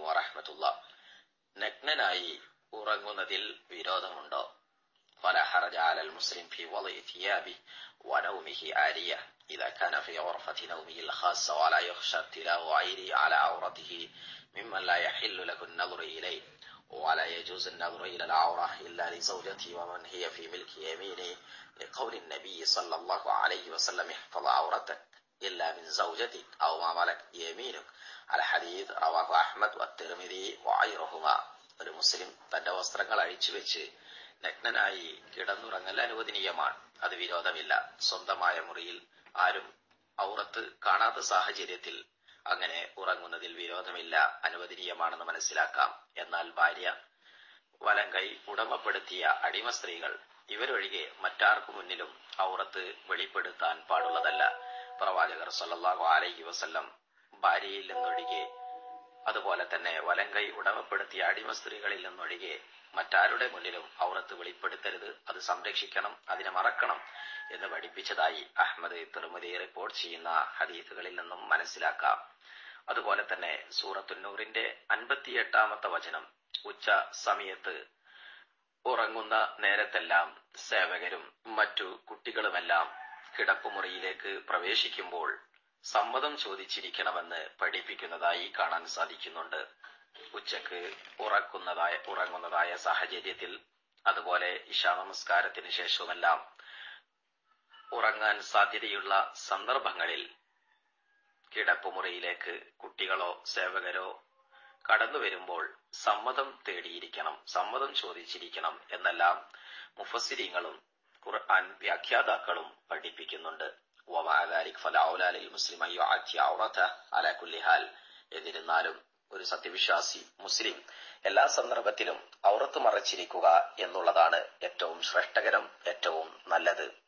വറഹ്മത്തുള്ള നഗ്നനായി ഉറങ്ങുന്നതിൽ വിരോധമുണ്ടോ ولا حرج على المسلم في وضع ثيابه ونومه عارية إذا كان في غرفة نومه الخاصة ولا يخشى ابتلاء غيره على عورته ممن لا يحل له النظر إليه ولا يجوز النظر إلى العورة إلا لزوجته ومن هي في ملك يمينه لقول النبي صلى الله عليه وسلم احفظ عورتك إلا من زوجتك أو ما ملكت يمينك الحديث رواه أحمد والترمذي وغيرهما ഒരു മുസ്ലിം തന്റെ വസ്ത്രങ്ങൾ അഴിച്ചു വെച്ച് നഗ്നനായി കിടന്നുറങ്ങൽ അനുവദനീയമാണ് അത് വിരോധമില്ല സ്വന്തമായ മുറിയിൽ ആരും ഔറത്ത് കാണാത്ത സാഹചര്യത്തിൽ അങ്ങനെ ഉറങ്ങുന്നതിൽ വിരോധമില്ല അനുവദനീയമാണെന്ന് മനസ്സിലാക്കാം എന്നാൽ ഭാര്യ വലങ്കൈ ഉടമപ്പെടുത്തിയ അടിമ സ്ത്രീകൾ ഇവരൊഴികെ മറ്റാർക്കു മുന്നിലും ഔറത്ത് വെളിപ്പെടുത്താൻ പാടുള്ളതല്ല പ്രവാചകർ സല്ലല്ലാഹു അലൈഹി വസല്ലം ഭാര്യയിൽ നിന്നൊഴികെ അതുപോലെ തന്നെ വലങ്കൈ ഉടമപ്പെടുത്തിയ അടിമ സ്ത്രീകളിൽ നിന്നൊഴികെ മറ്റാരുടെ മുന്നിലും ഔറത്ത് വെളിപ്പെടുത്തരുത് അത് സംരക്ഷിക്കണം അതിനെ മറക്കണം എന്ന് പഠിപ്പിച്ചതായി അഹമ്മദ് തിരുമതി റിപ്പോർട്ട് ചെയ്യുന്ന ഹദീസുകളിൽ നിന്നും മനസ്സിലാക്കാം അതുപോലെ തന്നെ സൂറത്തുന്നൂറിന്റെ അൻപത്തിയെട്ടാമത്തെ വചനം ഉച്ച സമയത്ത് ഉറങ്ങുന്ന നേരത്തെല്ലാം സേവകരും മറ്റു കുട്ടികളുമെല്ലാം കിടപ്പുമുറിയിലേക്ക് പ്രവേശിക്കുമ്പോൾ സമ്മതം ചോദിച്ചിരിക്കണമെന്ന് പഠിപ്പിക്കുന്നതായി കാണാൻ സാധിക്കുന്നുണ്ട് ഉച്ചക്ക് ഉറക്കുന്നതായ ഉറങ്ങുന്നതായ സാഹചര്യത്തിൽ അതുപോലെ ഇശാ നമസ്കാരത്തിന് ശേഷവുമെല്ലാം ഉറങ്ങാൻ സാധ്യതയുള്ള സന്ദർഭങ്ങളിൽ കിടപ്പുമുറിയിലേക്ക് കുട്ടികളോ സേവകരോ കടന്നു വരുമ്പോൾ സമ്മതം തേടിയിരിക്കണം സമ്മതം ചോദിച്ചിരിക്കണം എന്നെല്ലാം മുഫസ്സിരിങ്ങളും ഖുർആൻ വ്യാഖ്യാതാക്കളും പഠിപ്പിക്കുന്നുണ്ട് വമാലാലിക് ഫലൗലാലിൽ മുസ്ലിം അല കുല്ലിഹാൽ എന്നിരുന്നാലും ഒരു സത്യവിശ്വാസി മുസ്ലിം എല്ലാ സന്ദർഭത്തിലും ഔറത്ത് മറച്ചിരിക്കുക എന്നുള്ളതാണ് ഏറ്റവും ശ്രേഷ്ഠകരം ഏറ്റവും നല്ലത്